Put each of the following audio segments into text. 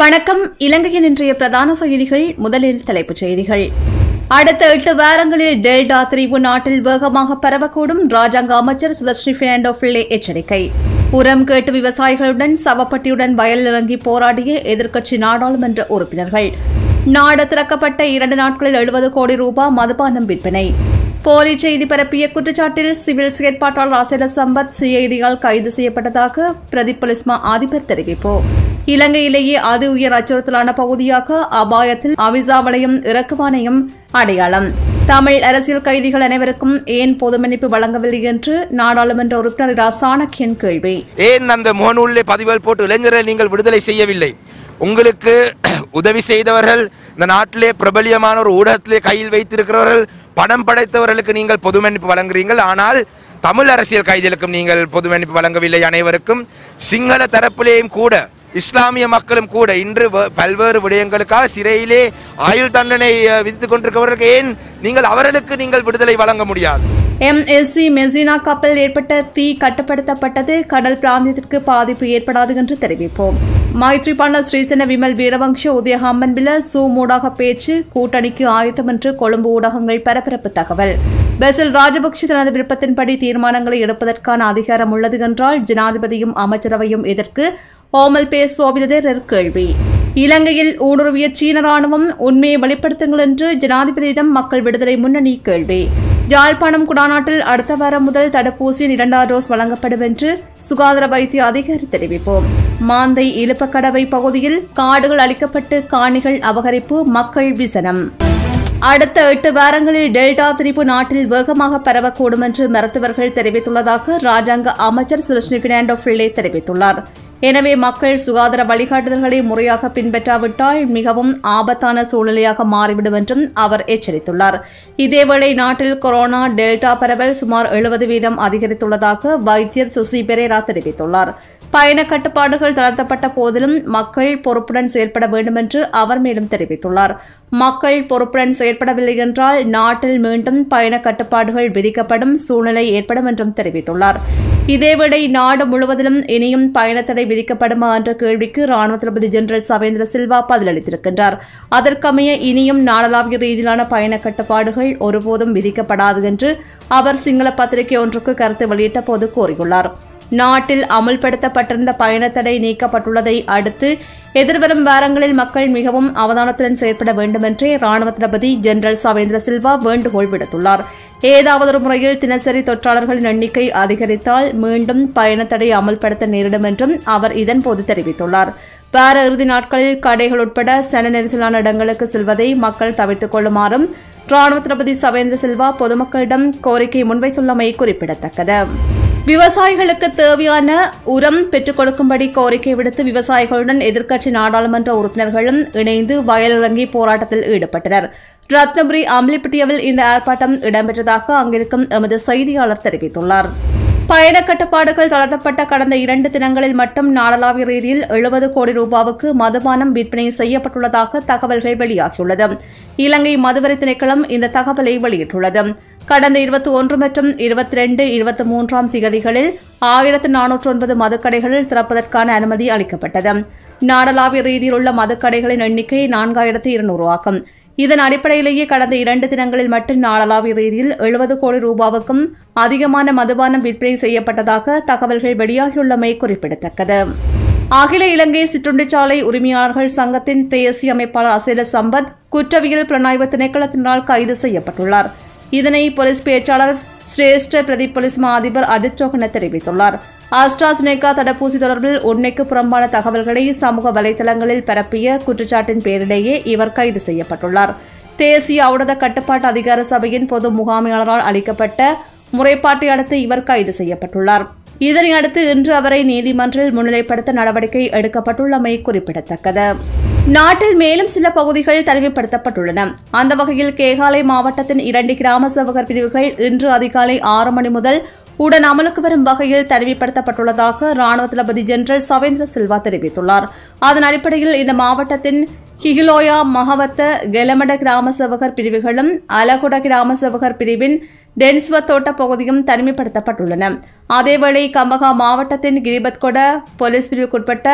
வணக்கம் இலங்கையின் இன்றைய பிரதான செய்திகள் முதலில் தலைப்புச் செய்திகள் அடுத்த எட்டு வாரங்களில் டெல்டா திரிவு நாட்டில் வேகமாக பரவக்கூடும் ராஜாங்க அமைச்சர் சுதர்ஷினி பெர்னாண்டோ பிள்ளை எச்சரிக்கை உரம் கேட்டு விவசாயிகளுடன் சவப்பட்டியுடன் வயலில் இறங்கி போராடிய எதிர்க்கட்சி நாடாளுமன்ற உறுப்பினர்கள் நாடு திறக்கப்பட்ட இரண்டு நாட்களில் எழுபது கோடி ரூபாய் மதுபானம் விற்பனை போலி செய்தி பரப்பிய குற்றச்சாட்டில் சிவில் செயற்பாட்டாளர் ராசேல சம்பத் சிஐடியால் கைது செய்யப்பட்டதாக பிரதிப் பொலிஸ்மா அதிபர் தெரிவிப்பு இலங்கையிலேயே அதி உயர் அச்சுறுத்தலான பகுதியாக அபாயத்தில் அவிசா வளையம் இறக்குவானையும் அடையாளம் தமிழ் அரசியல் கைதிகள் அனைவருக்கும் ஏன் பொது மன்னிப்பு வழங்கவில்லை என்று நாடாளுமன்ற உறுப்பினர் இரா சாணக்கியன் கேள்வி ஏன் அந்த முகநூலிலே பதிவுகள் போட்டு இளைஞரை நீங்கள் விடுதலை செய்யவில்லை உங்களுக்கு உதவி செய்தவர்கள் இந்த நாட்டிலே பிரபலியமான ஒரு ஊடகத்திலே கையில் வைத்திருக்கிறவர்கள் பணம் படைத்தவர்களுக்கு நீங்கள் பொது மன்னிப்பு வழங்குறீங்கள் ஆனால் தமிழ் அரசியல் கைதிகளுக்கும் நீங்கள் பொது மன்னிப்பு வழங்கவில்லை அனைவருக்கும் சிங்கள தரப்பிலேயும் கூட இஸ்லாமிய மக்களும் கூட இன்று வ- பல்வேறு விடயங்களுக்காக சிறையிலே ஆயுள் தண்டனை அஹ், விதித்துக் கொண்டிருக்கிறவர்களுக்கு ஏன் நீங்கள் அவர்களுக்கு நீங்கள் விடுதலை வழங்க முடியாது எம்எஸ்சி மெசினா கப்பல் ஏற்பட்ட தீ கட்டுப்படுத்தப்பட்டது கடல் பிராந்தியத்திற்கு பாதிப்பு ஏற்படாது என்று தெரிவிப்போம் மைத்ரிபால ஸ்ரீசன விமல் வீரவங்ஷ உதயஹாமன் பில சூமூடாக பேச்சு கூட்டணிக்கு ஆயத்தம் என்று கொழும்பு ஊடகங்கள் பரபரப்பு தகவல் பெசில் ராஜபக்ஷ தனது விருப்பத்தின்படி தீர்மானங்களை எடுப்பதற்கான அதிகாரம் உள்ளது என்றால் ஜனாதிபதியும் அமைச்சரவையும் எதற்கு ஓமல் பே சோபிதர் கேள்வி இலங்கையில் ஊடுருவிய சீன ராணுவம் உண்மையை வெளிப்படுத்துங்கள் என்று ஜனாதிபதியிடம் மக்கள் விடுதலை முன்னணி கேள்வி யாழ்ப்பாணம் குடாநாட்டில் அடுத்த வாரம் முதல் தடுப்பூசியின் இரண்டாம் டோஸ் வழங்கப்படும் என்று சுகாதார வைத்திய அதிகாரி தெரிவிப்போம் மாந்தை இலுப்பக்கடவை பகுதியில் காடுகள் அளிக்கப்பட்டு காணிகள் அபகரிப்பு மக்கள் விசனம் அடுத்த எட்டு வாரங்களில் டெல்டா திரிபு நாட்டில் வேகமாக பரவக்கூடும் என்று மருத்துவர்கள் தெரிவித்துள்ளதாக ராஜாங்க அமைச்சர் சுரஷ்னி பெர்னாண்டோ பிள்ளை தெரிவித்துள்ளார் எனவே மக்கள் சுகாதார வழிகாட்டுதல்களை முறையாக பின்பற்றாவிட்டால் மிகவும் ஆபத்தான சூழ்நிலையாக மாறிவிடும் என்றும் அவர் எச்சரித்துள்ளார் இதேவேளை நாட்டில் கொரோனா டெல்டா பரவல் சுமார் எழுபது வீதம் அதிகரித்துள்ளதாக வைத்தியர் சுசி பெரேரா தெரிவித்துள்ளார் பயண கட்டுப்பாடுகள் தளர்த்தப்பட்ட போதிலும் மக்கள் பொறுப்புடன் செயல்பட வேண்டும் என்று அவர் மேலும் தெரிவித்துள்ளார் மக்கள் பொறுப்புடன் செயல்படவில்லை என்றால் நாட்டில் மீண்டும் பயண கட்டுப்பாடுகள் விதிக்கப்படும் சூழ்நிலை ஏற்படும் என்றும் தெரிவித்துள்ளார் இதேவேளை நாடு முழுவதிலும் இனியும் பயணத்தடை விதிக்கப்படுமா என்ற கேள்விக்கு ராணுவ தளபதி ஜெனரல் சவேந்திர சில்வா பதிலளித்திருக்கின்றார் அதற்கமைய இனியும் நாடளாவிய ரீதியிலான பயண கட்டுப்பாடுகள் ஒருபோதும் விதிக்கப்படாது என்று அவர் சிங்கள பத்திரிகை ஒன்றுக்கு கருத்து வெளியிட்ட போது கூறியுள்ளார் நாட்டில் அமுல்படுத்தப்பட்டிருந்த பயணத்தடை நீக்கப்பட்டுள்ளதை அடுத்து எதிர்வரும் வாரங்களில் மக்கள் மிகவும் அவதானத்துடன் செயற்பட வேண்டுமென்றே ராணுவ தளபதி ஜெனரல் சவேந்திர சில்வா வேண்டுகோள் விடுத்துள்ளார் ஏதாவது ஒரு முறையில் தினசரி தொற்றாளர்களின் எண்ணிக்கை அதிகரித்தால் மீண்டும் பயணத்தடை அமல்படுத்த நேரிடும் என்றும் அவர் இதன்போது தெரிவித்துள்ளார் வார இறுதி நாட்களில் கடைகள் உட்பட சன நெரிசலான இடங்களுக்கு செல்வதை மக்கள் தவிர்த்துக் கொள்ளுமாறும் ராணுவ தளபதி சவேந்திர சில்வா பொதுமக்களிடம் கோரிக்கை முன்வைத்துள்ளமை குறிப்பிடத்தக்கது விவசாயிகளுக்கு தேவையான உரம் பெற்றுக் கொடுக்கும்படி கோரிக்கை விடுத்து விவசாயிகளுடன் எதிர்க்கட்சி நாடாளுமன்ற உறுப்பினர்களும் இணைந்து வயலிறங்கி போராட்டத்தில் ஈடுபட்டனர் ரத்னபுரி அம்பலிப்பட்டியவில் இந்த ஆர்ப்பாட்டம் இடம்பெற்றதாக அங்கிருக்கும் எமது செய்தியாளர் தெரிவித்துள்ளார் பயண கட்டுப்பாடுகள் தளர்த்தப்பட்ட கடந்த இரண்டு தினங்களில் மட்டும் நாடளாவிய ரீதியில் எழுபது கோடி ரூபாவுக்கு மதுபானம் விற்பனை செய்யப்பட்டுள்ளதாக தகவல்கள் வெளியாகியுள்ளது இலங்கை மதுவரி திணைக்களம் இந்த தகவலை வெளியிட்டுள்ளது கடந்த இருபத்தி ஒன்று மற்றும் இருபத்தி ரெண்டு இருபத்தி மூன்றாம் திகதிகளில் ஆயிரத்து நானூற்று ஒன்பது மதுக்கடைகளில் திறப்பதற்கான அனுமதி அளிக்கப்பட்டது நாடளாவிய ரீதியில் உள்ள மதுக்கடைகளின் எண்ணிக்கை நான்காயிரத்து இருநூறு ஆகும் இதன் அடிப்படையிலேயே கடந்த இரண்டு தினங்களில் மட்டும் நாடளாவிய ரீதியில் எழுபது கோடி ரூபாவுக்கும் அதிகமான மதுபானம் விற்பனை செய்யப்பட்டதாக தகவல்கள் வெளியாகியுள்ளமை குறிப்பிடத்தக்கது அகில இலங்கை சிற்றுண்டிச்சாலை உரிமையாளர்கள் சங்கத்தின் தேசிய அமைப்பாளர் அசேல சம்பத் குற்றவியல் புலனாய்வு திணைக்களத்தினால் கைது செய்யப்பட்டுள்ளார் இதனை போலீஸ் பேச்சாளர் சிரேஷ்ட பிரதீப் போலீஸ் மா அதிபர் அஜித் சோகன தெரிவித்துள்ளார் ஆஸ்ட்ராசினேகா தடுப்பூசி தொடர்பில் உண்மைக்கு புறம்பான தகவல்களை சமூக வலைதளங்களில் பரப்பிய குற்றச்சாட்டின் பேரிலேயே இவர் கைது செய்யப்பட்டுள்ளார் தேசிய ஊடக கட்டுப்பாட்டு அதிகார சபையின் பொது முகாமையாளரால் அளிக்கப்பட்ட முறைப்பாட்டை அடுத்து இவர் கைது செய்யப்பட்டுள்ளார் இதனை அடுத்து இன்று அவரை நீதிமன்றில் முன்னிலைப்படுத்த நடவடிக்கை எடுக்கப்பட்டுள்ளமை குறிப்பிடத்தக்கது நாட்டில் மேலும் சில பகுதிகள் தனிமைப்படுத்தப்பட்டுள்ளன அந்த வகையில் கேகாலை மாவட்டத்தின் இரண்டு கிராம சேவகர் பிரிவுகள் இன்று அதிகாலை ஆறு மணி முதல் உடன் அமலுக்கு வரும் வகையில் தனிமைப்படுத்தப்பட்டுள்ளதாக ராணுவ தளபதி ஜெனரல் சவேந்திர சில்வா தெரிவித்துள்ளார் அதன் அடிப்படையில் இந்த மாவட்டத்தின் கிகிலோயா மகவத்த கெலமட கிராம சேவகர் பிரிவுகளும் அலகுட கிராம சேவகர் பிரிவின் டென்ஸ்வ தோட்ட பகுதியும் தனிமைப்படுத்தப்பட்டுள்ளன அதேவேளை கம்பகா மாவட்டத்தின் கிரிபத்கொட போலீஸ் பிரிவுக்குட்பட்ட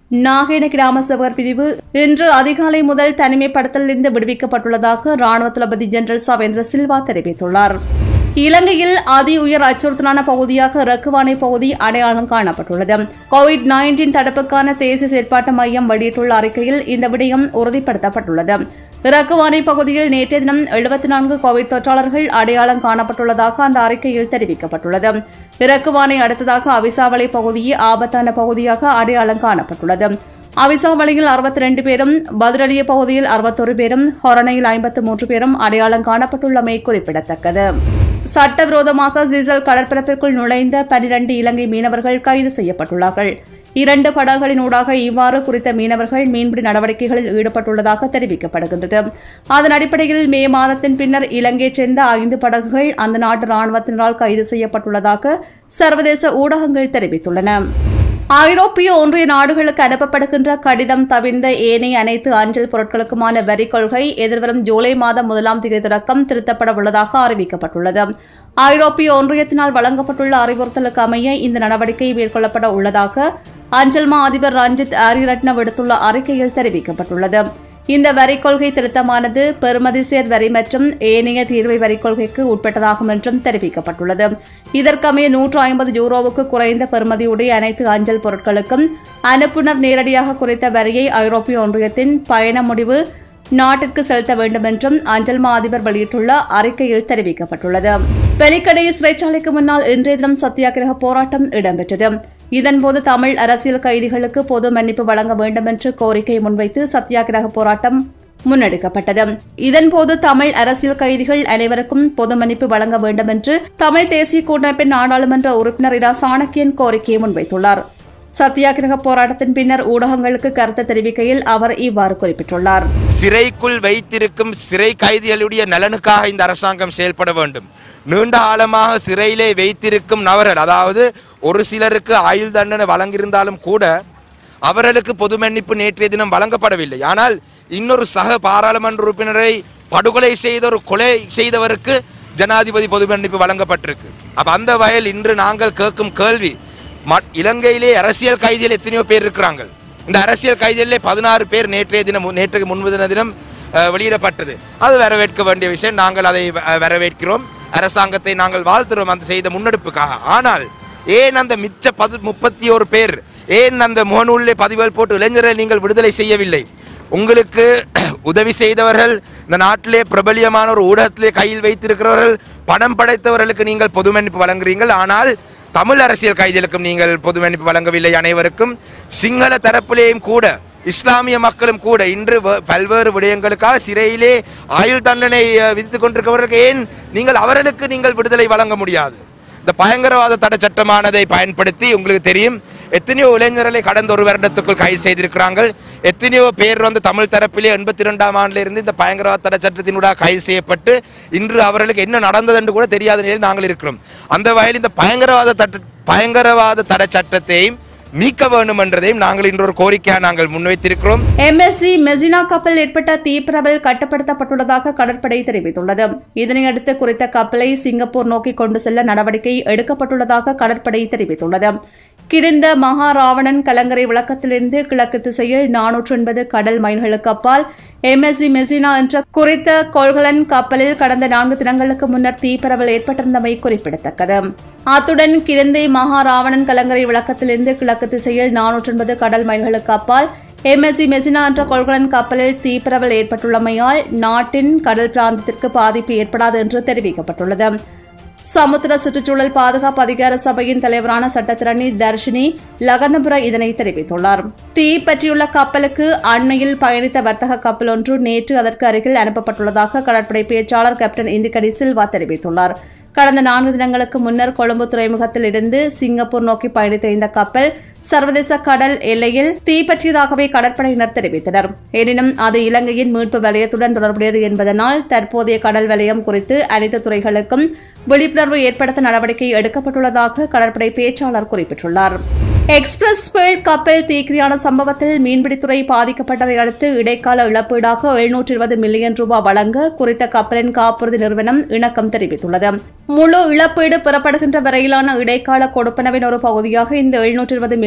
நாகேன கிராம சேவகர் பிரிவு இன்று அதிகாலை முதல் தனிமைப்படுத்தலிருந்து விடுவிக்கப்பட்டுள்ளதாக ராணுவ தளபதி ஜெனரல் சவேந்திர சில்வா தெரிவித்துள்ளார் இலங்கையில் அதி உயர் அச்சுறுத்தலான பகுதியாக ரக்குவானை பகுதி அடையாளம் காணப்பட்டுள்ளது கோவிட் நைன்டீன் தடுப்புக்கான தேசிய செயற்பாட்டு மையம் வெளியிட்டுள்ள அறிக்கையில் இந்த விடயம் உறுதிப்படுத்தப்பட்டுள்ளது ரக்குவானை பகுதியில் நேற்றைய தினம் எழுபத்தி நான்கு கோவிட் தொற்றாளர்கள் அடையாளம் காணப்பட்டுள்ளதாக அந்த அறிக்கையில் தெரிவிக்கப்பட்டுள்ளது இறக்குவானை அடுத்ததாக அவிசாவளை பகுதியே ஆபத்தான பகுதியாக அடையாளம் காணப்பட்டுள்ளது அவிசாவளியில் அறுபத்தி ரெண்டு பேரும் பதிலடிய பகுதியில் அறுபத்தொரு பேரும் ஹொரணையில் ஐம்பத்து மூன்று பேரும் அடையாளம் காணப்பட்டுள்ளமை குறிப்பிடத்தக்கது சட்டவிரோதமாக சீசல் கடற்பரப்பிற்குள் நுழைந்த பனிரண்டு இலங்கை மீனவர்கள் கைது செய்யப்பட்டுள்ளார்கள் இரண்டு படகுகளின் ஊடாக இவ்வாறு குறித்த மீனவர்கள் மீன்பிடி நடவடிக்கைகளில் ஈடுபட்டுள்ளதாக தெரிவிக்கப்படுகின்றது அதன் அடிப்படையில் மே மாதத்தின் பின்னர் இலங்கையைச் சேர்ந்த ஐந்து படகுகள் அந்த நாட்டு ராணுவத்தினரால் கைது செய்யப்பட்டுள்ளதாக சர்வதேச ஊடகங்கள் தெரிவித்துள்ளன ஐரோப்பிய ஒன்றிய நாடுகளுக்கு அனுப்பப்படுகின்ற கடிதம் தவிர்ந்த ஏனைய அனைத்து அஞ்சல் பொருட்களுக்குமான வரி கொள்கை எதிர்வரும் ஜூலை மாதம் முதலாம் தேதி தொடக்கம் திருத்தப்பட உள்ளதாக அறிவிக்கப்பட்டுள்ளது ஐரோப்பிய ஒன்றியத்தினால் வழங்கப்பட்டுள்ள அறிவுறுத்தலுக்கு அமைய இந்த நடவடிக்கை மேற்கொள்ளப்பட உள்ளதாக அஞ்சல் மா அதிபர் ரஞ்சித் ஆரியரட்ன விடுத்துள்ள அறிக்கையில் தெரிவிக்கப்பட்டுள்ளது இந்த வரிக் கொள்கை திருத்தமானது பெறுமதி சேர் வரி மற்றும் ஏனைய தீர்வை வரிக் கொள்கைக்கு உட்பட்டதாகும் என்றும் தெரிவிக்கப்பட்டுள்ளது இதற்கமைய நூற்று ஐம்பது யூரோவுக்கு குறைந்த பெறுமதியுடைய அனைத்து அஞ்சல் பொருட்களுக்கும் அனுப்புனர் நேரடியாக குறைத்த வரியை ஐரோப்பிய ஒன்றியத்தின் பயண முடிவு நாட்டிற்கு செலுத்த வேண்டும் என்றும் அஞ்சல் மா அதிபர் வெளியிட்டுள்ள அறிக்கையில் தெரிவிக்கப்பட்டுள்ளது வெலிக்கடை சிறைச்சாலைக்கு முன்னால் இன்றைய தினம் சத்தியாகிரக போராட்டம் இடம்பெற்றது இதன்போது தமிழ் அரசியல் கைதிகளுக்கு பொது மன்னிப்பு வழங்க வேண்டும் என்று கோரிக்கை முன்வைத்து சத்தியாகிரக போராட்டம் முன்னெடுக்கப்பட்டது இதன்போது தமிழ் அரசியல் கைதிகள் அனைவருக்கும் பொது மன்னிப்பு வழங்க வேண்டும் என்று தமிழ் தேசிய கூட்டமைப்பின் நாடாளுமன்ற உறுப்பினர் இரா சாணக்கியன் கோரிக்கையை முன்வைத்துள்ளார் சத்தியாகிரக போராட்டத்தின் பின்னர் ஊடகங்களுக்கு கருத்து தெரிவிக்கையில் அவர் இவ்வாறு குறிப்பிட்டுள்ளார் சிறைக்குள் வைத்திருக்கும் சிறை கைதிகளுடைய நலனுக்காக இந்த அரசாங்கம் செயல்பட வேண்டும் நீண்ட காலமாக சிறையிலே வைத்திருக்கும் நபர்கள் அதாவது ஒரு சிலருக்கு ஆயுள் தண்டனை வழங்கியிருந்தாலும் கூட அவர்களுக்கு பொது மன்னிப்பு நேற்றைய தினம் வழங்கப்படவில்லை ஆனால் இன்னொரு சக பாராளுமன்ற உறுப்பினரை படுகொலை செய்த ஒரு கொலை செய்தவருக்கு ஜனாதிபதி பொது மன்னிப்பு வழங்கப்பட்டிருக்கு அப்ப அந்த வகையில் இன்று நாங்கள் கேட்கும் கேள்வி ம- இலங்கையிலே அரசியல் கைதிகள் எத்தனையோ பேர் இருக்கிறாங்க இந்த அரசியல் கைதிகளிலே பதினாறு பேர் நேற்றைய தினம் நேற்று முன்முதின தினம் அஹ், வெளியிடப்பட்டது அது வரவேற்க வேண்டிய விஷயம் நாங்கள் அதை அஹ், வரவேற்கிறோம் அரசாங்கத்தை நாங்கள் வாழ்த்துறோம் அந்த செய்த முன்னெடுப்புக்காக ஆனால் ஏன் அந்த மிச்ச பது முப்பத்தி ஒரு பேர் ஏன் அந்த முகநூலிலே பதிவுகள் போட்டு இளைஞரை நீங்கள் விடுதலை செய்யவில்லை உங்களுக்கு உதவி செய்தவர்கள் இந்த நாட்டிலே பிரபலியமான ஒரு ஊடகத்திலே கையில் வைத்திருக்கிறவர்கள் பணம் படைத்தவர்களுக்கு நீங்கள் பொது மன்னிப்பு வழங்குறீங்கள் ஆனால் தமிழ் அரசியல் கைதிகளுக்கும் நீங்கள் பொது மன்னிப்பு வழங்கவில்லை அனைவருக்கும் சிங்கள தரப்பிலேயும் கூட இஸ்லாமிய மக்களும் கூட இன்று வ- பல்வேறு விடயங்களுக்காக சிறையிலே ஆயுள் தண்டனை அஹ், விதித்துக் கொண்டிருக்கிறவர்களுக்கு ஏன் நீங்கள் அவர்களுக்கு நீங்கள் விடுதலை வழங்க முடியாது இந்த பயங்கரவாத தடை சட்டமானதை பயன்படுத்தி உங்களுக்கு தெரியும் எத்தனையோ இளைஞர்களை கடந்த ஒரு வருடத்துக்குள் கைது செய்திருக்கிறாங்க எத்தனையோ பேர் வந்து தமிழ் தரப்பிலே எண்பத்தி ரெண்டாம் ஆண்டுல இருந்து இந்த பயங்கரவாத தடை சட்டத்தினூடாக கைது செய்யப்பட்டு இன்று அவர்களுக்கு என்ன நடந்தது என்று கூட தெரியாத நிலையில் நாங்கள் இருக்கிறோம் அந்த வகையில் இந்த பயங்கரவாத தட்ட பயங்கரவாத தடை சட்டத்தையும் நீக்க வேண்டும் என்றதையும் நாங்கள் இன்று ஒரு கோரிக்கையாக நாங்கள் முன்வைத்திருக்கிறோம் எம்எஸ்சி மெசினா கப்பல் ஏற்பட்ட தீப்பரவல் கட்டுப்படுத்தப்பட்டுள்ளதாக கடற்படை தெரிவித்துள்ளது இதனையடுத்து குறித்த கப்பலை சிங்கப்பூர் நோக்கி கொண்டு செல்ல நடவடிக்கை எடுக்கப்பட்டுள்ளதாக கடற்படை தெரிவித்துள்ளது கிடந்த மகாராவணன் கலங்கரை விளக்கத்திலிருந்து கிழக்கு திசையில் நானூற்று எண்பது கடல் மைல்களுக்கு அப்பால் எம்எஸ்சி மெசினா என்ற குறித்த கொள்கலன் கப்பலில் கடந்த நான்கு தினங்களுக்கு முன்னர் தீப்பரவல் ஏற்பட்டிருந்தமை குறிப்பிடத்தக்கது அத்துடன் கிடந்தை மகாராவணன் கலங்கரை விளக்கத்திலிருந்து கிழக்கு திசையில் நானூற்று எண்பது கடல் மைல்களுக்கு அப்பால் எம்எஸ்சி மெசினா என்ற கொள்கலன் கப்பலில் தீப்பரவல் ஏற்பட்டுள்ளமையால் நாட்டின் கடல் பிராந்தியத்திற்கு பாதிப்பு ஏற்படாது என்று தெரிவிக்கப்பட்டுள்ளது சமுத்திர சுற்றுச்சூழல் பாதுகாப்பு அதிகார சபையின் தலைவரான சட்டத்திரணி தர்ஷினி லகனபுர இதனை தெரிவித்துள்ளார் தீ பற்றியுள்ள கப்பலுக்கு அண்மையில் பயணித்த வர்த்தக கப்பல் ஒன்று நேற்று அதற்கு அருகில் அனுப்பப்பட்டுள்ளதாக கடற்படை பேச்சாளர் கேப்டன் இந்திகடி சில்வா தெரிவித்துள்ளார் கடந்த நான்கு தினங்களுக்கு முன்னர் கொழும்பு துறைமுகத்தில் இருந்து சிங்கப்பூர் நோக்கி பயணித்த இந்த கப்பல் சர்வதேச கடல் எல்லையில் தீப்பற்றியதாகவே கடற்படையினர் தெரிவித்தனர் எனினும் அது இலங்கையின் மீட்பு வலயத்துடன் தொடர்புடையது என்பதனால் தற்போதைய கடல் வலயம் குறித்து அனைத்து துறைகளுக்கும் விழிப்புணர்வு ஏற்படுத்த நடவடிக்கை எடுக்கப்பட்டுள்ளதாக கடற்படை பேச்சாளர் குறிப்பிட்டுள்ளார் எக்ஸ்பிரஸ் பேர்ட் கப்பல் தீக்கிரியான சம்பவத்தில் மீன்பிடித்துறை பாதிக்கப்பட்டதை அடுத்து இடைக்கால இழப்பீடாக எழுநூற்றி இருபது மில்லியன் ரூபாய் வழங்க குறித்த கப்பலின் காப்புறுதி நிறுவனம் இணக்கம் தெரிவித்துள்ளது முழு இழப்பீடு பெறப்படுகின்ற வரையிலான இடைக்கால கொடுப்பனவின் ஒரு பகுதியாக இந்த எழுநூற்றி இருபது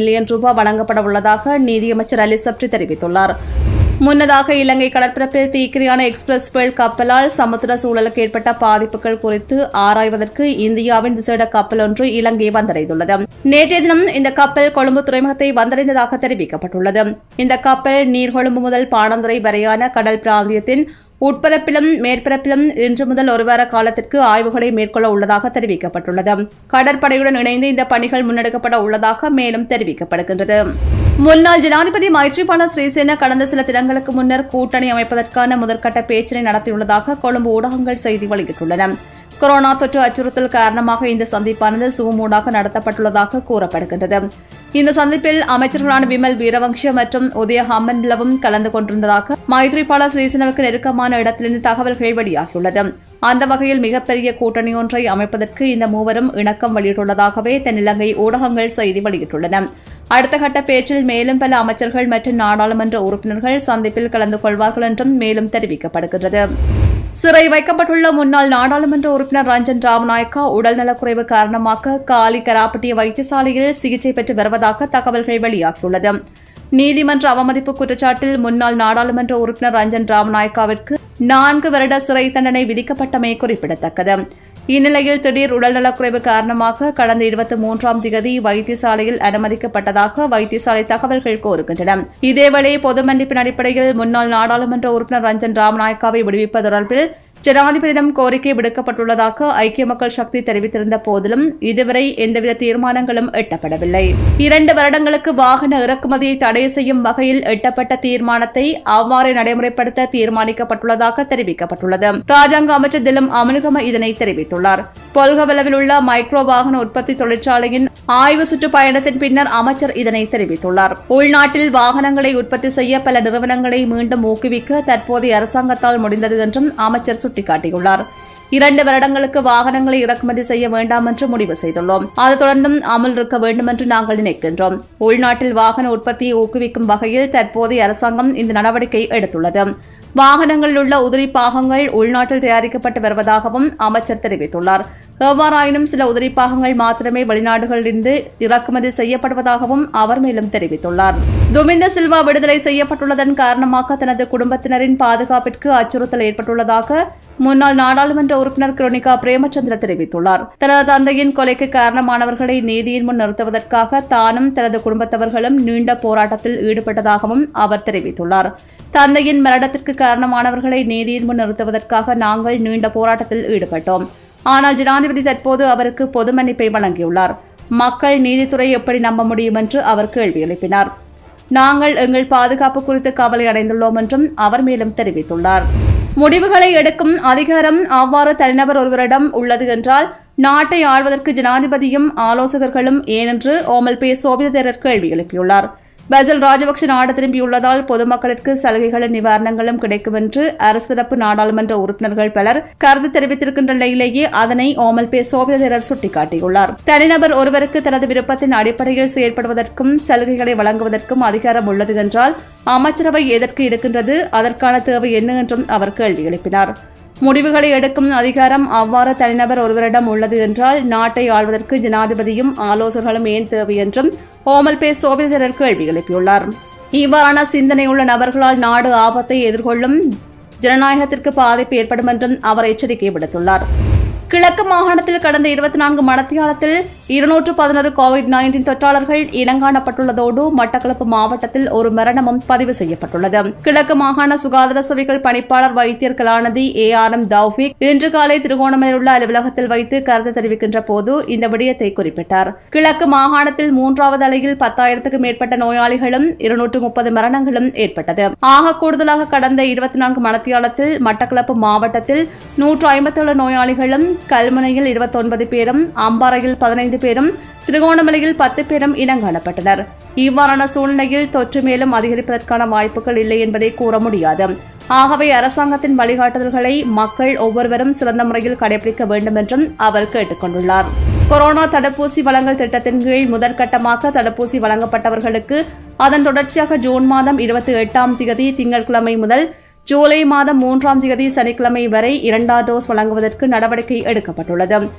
மில்லியன் ரூபாய் வழங்கப்பட உள்ளதாக நீதியமைச்சர் அலி சப்ரி தெரிவித்துள்ளார் முன்னதாக இலங்கை கடற்பரப்பில் தீக்கிரியான எக்ஸ்பிரஸ் பேர்ல் கப்பலால் சமுத்திர சூழலுக்கு ஏற்பட்ட பாதிப்புகள் குறித்து ஆராய்வதற்கு இந்தியாவின் விசேட கப்பல் ஒன்று இலங்கை வந்தடைந்துள்ளது நேற்றைய தினம் இந்த கப்பல் கொழும்பு துறைமுகத்தை வந்தடைந்ததாக தெரிவிக்கப்பட்டுள்ளது இந்த கப்பல் நீர்கொழும்பு முதல் பாணந்துறை வரையான கடல் பிராந்தியத்தின் உட்பரப்பிலும் மேற்பரப்பிலும் இன்று முதல் ஒரு வார காலத்திற்கு ஆய்வுகளை மேற்கொள்ள உள்ளதாக தெரிவிக்கப்பட்டுள்ளது கடற்படையுடன் இணைந்து இந்த பணிகள் முன்னெடுக்கப்பட உள்ளதாக மேலும் தெரிவிக்கப்படுகின்றது முன்னாள் ஜனாதிபதி மைத்ரிபால ஸ்ரீசேன கடந்த சில தினங்களுக்கு முன்னர் கூட்டணி அமைப்பதற்கான முதற்கட்ட பேச்சினை நடத்தியுள்ளதாக கொழும்பு ஊடகங்கள் செய்தி வெளியிட்டுள்ளன கொரோனா தொற்று அச்சுறுத்தல் காரணமாக இந்த சந்திப்பானது சுமூடாக நடத்தப்பட்டுள்ளதாக கூறப்படுகின்றது இந்த சந்திப்பில் அமைச்சர்களான விமல் வீரவங்ஷ மற்றும் உதய ஹம்மன்பிலவும் கலந்து கொண்டிருந்ததாக மைத்ரிபால சிறிசேனவுக்கு நெருக்கமான இடத்திலிருந்து தகவல்கள் வெளியாகியுள்ளது அந்த வகையில் மிகப்பெரிய கூட்டணி ஒன்றை அமைப்பதற்கு இந்த மூவரும் இணக்கம் வெளியிட்டுள்ளதாகவே தென்னிலங்கை ஊடகங்கள் செய்தி வெளியிட்டுள்ளன அடுத்த கட்ட பேச்சில் மேலும் பல அமைச்சர்கள் மற்றும் நாடாளுமன்ற உறுப்பினர்கள் சந்திப்பில் கலந்து கொள்வார்கள் என்றும் மேலும் தெரிவிக்கப்படுகிறது சிறை வைக்கப்பட்டுள்ள முன்னாள் நாடாளுமன்ற உறுப்பினர் ரஞ்சன் ராமநாயக்கா உடல்நலக்குறைவு காரணமாக காலி கராப்பட்டிய வைத்தியசாலையில் சிகிச்சை பெற்று வருவதாக தகவல்கள் வெளியாகியுள்ளது நீதிமன்ற அவமதிப்பு குற்றச்சாட்டில் முன்னாள் நாடாளுமன்ற உறுப்பினர் ரஞ்சன் ராமநாயக்காவிற்கு நான்கு வருட சிறை தண்டனை விதிக்கப்பட்டமை குறிப்பிடத்தக்கது இந்நிலையில் திடீர் உடல்நலக்குறைவு காரணமாக கடந்த இருபத்தி மூன்றாம் திகதி வைத்தியசாலையில் அனுமதிக்கப்பட்டதாக வைத்தியசாலை தகவல்கள் கூறுகின்றன இதேவேளை பொது மன்னிப்பின் அடிப்படையில் முன்னாள் நாடாளுமன்ற உறுப்பினர் ரஞ்சன் ராமநாயக்காவை விடுவிப்பது தொடர்பில் ஜனாதிபதியிடம் கோரிக்கை விடுக்கப்பட்டுள்ளதாக ஐக்கிய மக்கள் சக்தி தெரிவித்திருந்த போதிலும் இதுவரை எந்தவித தீர்மானங்களும் எட்டப்படவில்லை இரண்டு வருடங்களுக்கு வாகன இறக்குமதியை தடை செய்யும் வகையில் எட்டப்பட்ட தீர்மானத்தை அவ்வாறு நடைமுறைப்படுத்த தீர்மானிக்கப்பட்டுள்ளதாக தெரிவிக்கப்பட்டுள்ளது ராஜாங்க அமைச்சர் திலும் அமனுகம இதனை தெரிவித்துள்ளார் பொல்கவலவில் உள்ள மைக்ரோ வாகன உற்பத்தி தொழிற்சாலையின் ஆய்வு சுற்றுப்பயணத்தின் பின்னர் அமைச்சர் இதனை தெரிவித்துள்ளார் உள்நாட்டில் வாகனங்களை உற்பத்தி செய்ய பல நிறுவனங்களை மீண்டும் ஊக்குவிக்க தற்போதைய அரசாங்கத்தால் முடிந்தது என்றும் அமைச்சர் சுட்டிக்காட்டியுள்ளார் இரண்டு வருடங்களுக்கு வாகனங்களை இறக்குமதி செய்ய வேண்டாம் என்று முடிவு செய்துள்ளோம் அது தொடர்ந்தும் அமல் இருக்க வேண்டும் என்று நாங்கள் நினைக்கின்றோம் உள்நாட்டில் வாகன உற்பத்தியை ஊக்குவிக்கும் வகையில் தற்போதைய அரசாங்கம் இந்த நடவடிக்கை எடுத்துள்ளது வாகனங்களில் உள்ள உதிரி பாகங்கள் உள்நாட்டில் தயாரிக்கப்பட்டு வருவதாகவும் அமைச்சர் தெரிவித்துள்ளார் எவ்வாறாயினும் சில உதிரி பாகங்கள் மாத்திரமே வெளிநாடுகளிலிருந்து இறக்குமதி செய்யப்படுவதாகவும் அவர் மேலும் தெரிவித்துள்ளார் துமிந்த சில்வா விடுதலை செய்யப்பட்டுள்ளதன் காரணமாக தனது குடும்பத்தினரின் பாதுகாப்பிற்கு அச்சுறுத்தல் ஏற்பட்டுள்ளதாக முன்னாள் நாடாளுமன்ற உறுப்பினர் கிரோனிகா பிரேமச்சந்திர தெரிவித்துள்ளார் தனது தந்தையின் கொலைக்கு காரணமானவர்களை நீதியின் முன் நிறுத்துவதற்காக தானும் தனது குடும்பத்தவர்களும் நீண்ட போராட்டத்தில் ஈடுபட்டதாகவும் அவர் தெரிவித்துள்ளார் தந்தையின் மரணத்திற்கு காரணமானவர்களை நீதியின் முன் நிறுத்துவதற்காக நாங்கள் நீண்ட போராட்டத்தில் ஈடுபட்டோம் ஆனால் ஜனாதிபதி தற்போது அவருக்கு பொது மன்னிப்பை வழங்கியுள்ளார் மக்கள் நீதித்துறை எப்படி நம்ப முடியும் என்று அவர் கேள்வி எழுப்பினார் நாங்கள் எங்கள் பாதுகாப்பு குறித்து கவலை அடைந்துள்ளோம் என்றும் அவர் மேலும் தெரிவித்துள்ளார் முடிவுகளை எடுக்கும் அதிகாரம் அவ்வாறு தனிநபர் ஒருவரிடம் உள்ளது என்றால் நாட்டை ஆள்வதற்கு ஜனாதிபதியும் ஆலோசகர்களும் ஏனென்று ஓமல் பே சோபிதரர் கேள்வி எழுப்பியுள்ளார் பசில் ராஜபக்ஷ நாடு திரும்பியுள்ளதால் பொதுமக்களுக்கு சலுகைகளும் நிவாரணங்களும் கிடைக்கும் என்று அரசு தரப்பு நாடாளுமன்ற உறுப்பினர்கள் பலர் கருத்து தெரிவித்திருக்கின்ற நிலையிலேயே அதனை ஓமல் பே சோபிதரர் சுட்டிக்காட்டியுள்ளார் தனிநபர் ஒருவருக்கு தனது விருப்பத்தின் அடிப்படையில் செயல்படுவதற்கும் சலுகைகளை வழங்குவதற்கும் அதிகாரம் உள்ளது என்றால் அமைச்சரவை எதற்கு இருக்கின்றது அதற்கான தேவை என்ன என்றும் அவர் கேள்வி எழுப்பினார் முடிவுகளை எடுக்கும் அதிகாரம் அவ்வாறு தனிநபர் ஒருவரிடம் உள்ளது என்றால் நாட்டை ஆள்வதற்கு ஜனாதிபதியும் ஆலோசகர்களும் ஏன் தேவை என்றும் ஓமல் பே சோபிதரர் கேள்வி எழுப்பியுள்ளார் இவ்வாறான சிந்தனை உள்ள நபர்களால் நாடு ஆபத்தை எதிர்கொள்ளும் ஜனநாயகத்திற்கு பாதிப்பு ஏற்படும் என்றும் அவர் எச்சரிக்கை விடுத்துள்ளார் கிழக்கு மாகாணத்தில் கடந்த இருபத்தி நான்கு மணத்தியாலத்தில் இருநூற்று பதினொரு கோவிட் நைன்டீன் தொற்றாளர்கள் இனங்காணப்பட்டுள்ளதோடு மட்டக்களப்பு மாவட்டத்தில் ஒரு மரணமும் பதிவு செய்யப்பட்டுள்ளது கிழக்கு மாகாண சுகாதார சேவைகள் பணிப்பாளர் வைத்தியர் கலாநிதி ஏ ஆர் எம் தௌஃபிக் இன்று காலை திருகோணமலையில் உள்ள அலுவலகத்தில் வைத்து கருத்து தெரிவிக்கின்ற போது இந்த விடயத்தை குறிப்பிட்டார் கிழக்கு மாகாணத்தில் மூன்றாவது அலையில் பத்தாயிரத்துக்கு மேற்பட்ட நோயாளிகளும் இருநூற்று முப்பது மரணங்களும் ஏற்பட்டது ஆக கூடுதலாக கடந்த இருபத்தி நான்கு மணத்தியாலத்தில் மட்டக்களப்பு மாவட்டத்தில் நூற்று ஐம்பத்தேழு நோயாளிகளும் கல்முனையில் இருபத்தொன்பது பேரும் அம்பாறையில் பதினைந்து பேரும் திருகோணமலையில் பத்து பேரும் இனங்காணப்பட்டனர் இவ்வாறான சூழ்நிலையில் தொற்று மேலும் அதிகரிப்பதற்கான வாய்ப்புகள் இல்லை என்பதை கூற முடியாது ஆகவே அரசாங்கத்தின் வழிகாட்டுதல்களை மக்கள் ஒவ்வொருவரும் சிறந்த முறையில் கடைபிடிக்க வேண்டும் என்றும் அவர் கேட்டுக் கொண்டுள்ளார் கொரோனா தடுப்பூசி வழங்கல் திட்டத்தின் கீழ் முதற்கட்டமாக தடுப்பூசி வழங்கப்பட்டவர்களுக்கு அதன் தொடர்ச்சியாக ஜூன் மாதம் இருபத்தி எட்டாம் தேதி திங்கட்கிழமை முதல் ஜூலை மாதம் மூன்றாம் தேதி சனிக்கிழமை வரை இரண்டாம் டோஸ் வழங்குவதற்கு நடவடிக்கை எடுக்கப்பட்டுள்ளது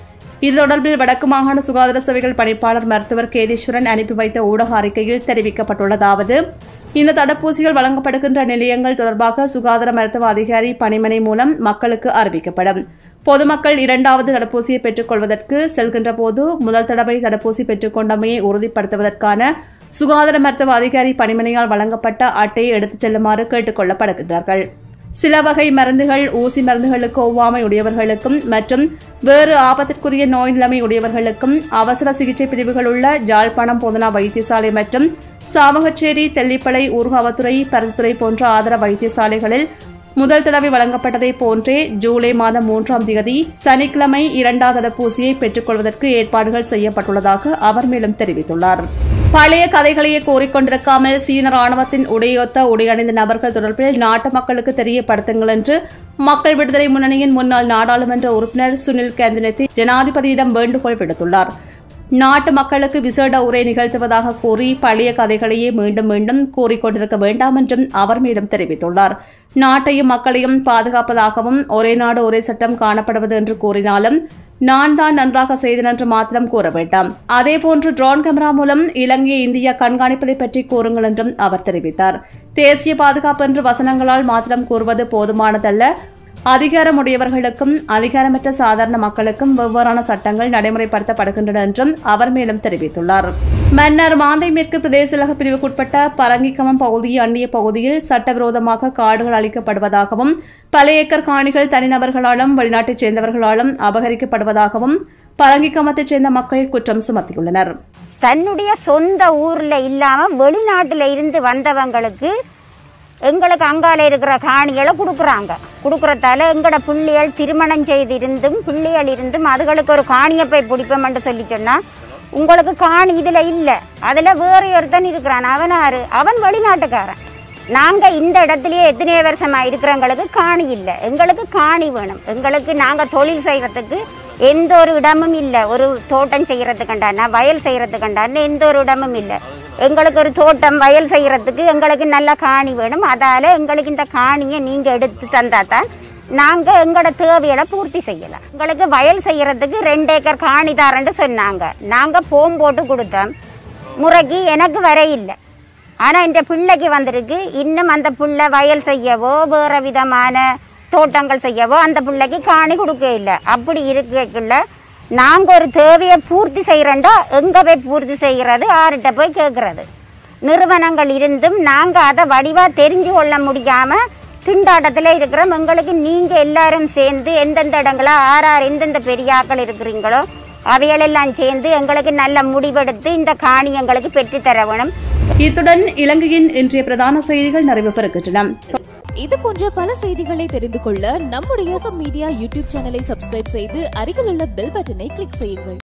இது தொடர்பில் வடக்கு மாகாண சுகாதார சேவைகள் பணிப்பாளர் மருத்துவர் கேதீஸ்வரன் அனுப்பி வைத்த ஊடக அறிக்கையில் தெரிவிக்கப்பட்டுள்ளதாவது இந்த தடுப்பூசிகள் வழங்கப்படுகின்ற நிலையங்கள் தொடர்பாக சுகாதார மருத்துவ அதிகாரி பணிமனை மூலம் மக்களுக்கு அறிவிக்கப்படும் பொதுமக்கள் இரண்டாவது தடுப்பூசியை பெற்றுக்கொள்வதற்கு செல்கின்ற போது முதல் தடவை தடுப்பூசி பெற்றுக்கொண்டமையை உறுதிப்படுத்துவதற்கான சுகாதார மருத்துவ அதிகாரி பணிமனையால் வழங்கப்பட்ட அட்டையை எடுத்துச் செல்லுமாறு கேட்டுக் கொள்ளப்படுகின்றார்கள் சில வகை மருந்துகள் ஊசி மருந்துகளுக்கு ஒவ்வாமை உடையவர்களுக்கும் மற்றும் வேறு ஆபத்திற்குரிய நோய் நிலைமை உடையவர்களுக்கும் அவசர சிகிச்சை பிரிவுகள் உள்ள யாழ்ப்பாணம் போதனா வைத்தியசாலை மற்றும் சாவகச்சேரி தெல்லிப்பளை ஊர்காவத்துறை பருத்துறை போன்ற ஆதர வைத்தியசாலைகளில் முதல் தடவை வழங்கப்பட்டதை போன்றே ஜூலை மாதம் மூன்றாம் தேதி சனிக்கிழமை இரண்டாவது தடுப்பூசியை பெற்றுக்கொள்வதற்கு ஏற்பாடுகள் செய்யப்பட்டுள்ளதாக அவர் மேலும் தெரிவித்துள்ளார் பழைய கதைகளையே கூறிக்கொண்டிருக்காமல் சீன ராணுவத்தின் உடையொத்த உடையணிந்த நபர்கள் தொடர்பில் நாட்டு மக்களுக்கு தெரியப்படுத்துங்கள் என்று மக்கள் விடுதலை முன்னணியின் முன்னாள் நாடாளுமன்ற உறுப்பினர் சுனில் கேந்தினத்தி ஜனாதிபதியிடம் வேண்டுகோள் விடுத்துள்ளார் நாட்டு மக்களுக்கு விசேட உரை நிகழ்த்துவதாக கூறி பழைய கதைகளையே மீண்டும் மீண்டும் கூறிக்கொண்டிருக்க வேண்டாம் என்றும் அவர் மேலும் தெரிவித்துள்ளார் நாட்டையும் மக்களையும் பாதுகாப்பதாகவும் ஒரே நாடு ஒரே சட்டம் காணப்படுவது என்று கூறினாலும் நான் தான் நன்றாக செய்தேன் என்று மாத்திரம் கூற வேண்டாம் அதேபோன்று ட்ரோன் கேமரா மூலம் இலங்கையை இந்தியா கண்காணிப்பதை பற்றி கூறுங்கள் என்றும் அவர் தெரிவித்தார் தேசிய பாதுகாப்பு என்று வசனங்களால் மாத்திரம் கூறுவது போதுமானதல்ல அதிகாரமுடையவர்களுக்கும் அதிகாரமற்ற சாதாரண மக்களுக்கும் வெவ்வேறான சட்டங்கள் நடைமுறைப்படுத்தப்படுகின்றன என்றும் அவர் மேலும் தெரிவித்துள்ளார் மன்னர் மாந்தை மேற்கு பிரதேசலக பிரிவுக்குட்பட்ட பரங்கிக்கமம் பகுதியை அந்நிய பகுதியில் சட்டவிரோதமாக காடுகள் அளிக்கப்படுவதாகவும் பல ஏக்கர் காணிகள் தனிநபர்களாலும் வெளிநாட்டைச் சேர்ந்தவர்களாலும் அபகரிக்கப்படுவதாகவும் பரங்கிக்கமத்தைச் சேர்ந்த மக்கள் குற்றம் சுமத்தியுள்ளனர் தன்னுடைய சொந்த ஊர்ல இல்லாம வெளிநாட்டுல இருந்து வந்தவங்களுக்கு எங்களுக்கு அங்கால இருக்கிற காணிகளை கொடுக்குறாங்க கொடுக்குறதால எங்களோட பிள்ளைகள் திருமணம் செய்திருந்தும் பிள்ளைகள் இருந்தும் அதுகளுக்கு ஒரு காணியை போய் பிடிப்போம்னு சொல்லி சொன்னா உங்களுக்கு காணி இதுல இல்லை அதுல வேற ஒருத்தன் இருக்கிறான் அவனாரு அவன் வெளிநாட்டுக்காரன் நாங்க இந்த இடத்துலயே எத்தனையோ வருஷமா இருக்கிறவங்களுக்கு காணி இல்லை எங்களுக்கு காணி வேணும் எங்களுக்கு நாங்க தொழில் செய்யறதுக்கு எந்த ஒரு இடமும் இல்லை ஒரு தோட்டம் செய்யறதுக்கண்டான வயல் செய்யறதுக்கண்டான எந்த ஒரு இடமும் இல்லை எங்களுக்கு ஒரு தோட்டம் வயல் செய்யறதுக்கு எங்களுக்கு நல்ல காணி வேணும் அதால எங்களுக்கு இந்த காணியை நீங்க எடுத்து தந்தா தான் நாங்க எங்களோட தேவைகளை பூர்த்தி செய்யலாம் எங்களுக்கு வயல் செய்யறதுக்கு ரெண்டு ஏக்கர் காணி தாரேன்னு சொன்னாங்க நாங்க போம் போட்டு கொடுத்தோம் முறைக்கு எனக்கு வர இல்லை ஆனா இந்த பிள்ளைக்கு வந்திருக்கு இன்னும் அந்த பிள்ளை வயல் செய்யவோ வேற விதமான தோட்டங்கள் செய்யவோ அந்த பிள்ளைக்கு காணி கொடுக்க இல்லை அப்படி இருக்கக்குள்ள நாங்க ஒரு தேவையை பூர்த்தி செய்யறோண்டா எங்க போய் பூர்த்தி செய்யறது யார்கிட்ட போய் கேட்கறது நிறுவனங்கள் இருந்தும் நாங்க அதை வடிவா தெரிஞ்சு கொள்ள முடியாம திண்டாட்டத்தில் இருக்கிறோம் எங்களுக்கு நீங்க எல்லாரும் சேர்ந்து எந்தெந்த இடங்களா ஆர் ஆர் எந்தெந்த பெரியாக்கள் இருக்கிறீங்களோ அவைகளெல்லாம் சேர்ந்து எங்களுக்கு நல்ல முடிவெடுத்து இந்த காணி எங்களுக்கு பெற்றுத்தர வேணும் இத்துடன் இலங்கையின் இன்றைய பிரதான செய்திகள் நிறைவு பெறுகின்றன இது போன்ற பல செய்திகளை தெரிந்து கொள்ள நம்முடைய சப் மீடியா யூடியூப் சேனலை சப்ஸ்கிரைப் செய்து அருகில் உள்ள பெல் பட்டனை கிளிக் செய்யுங்கள்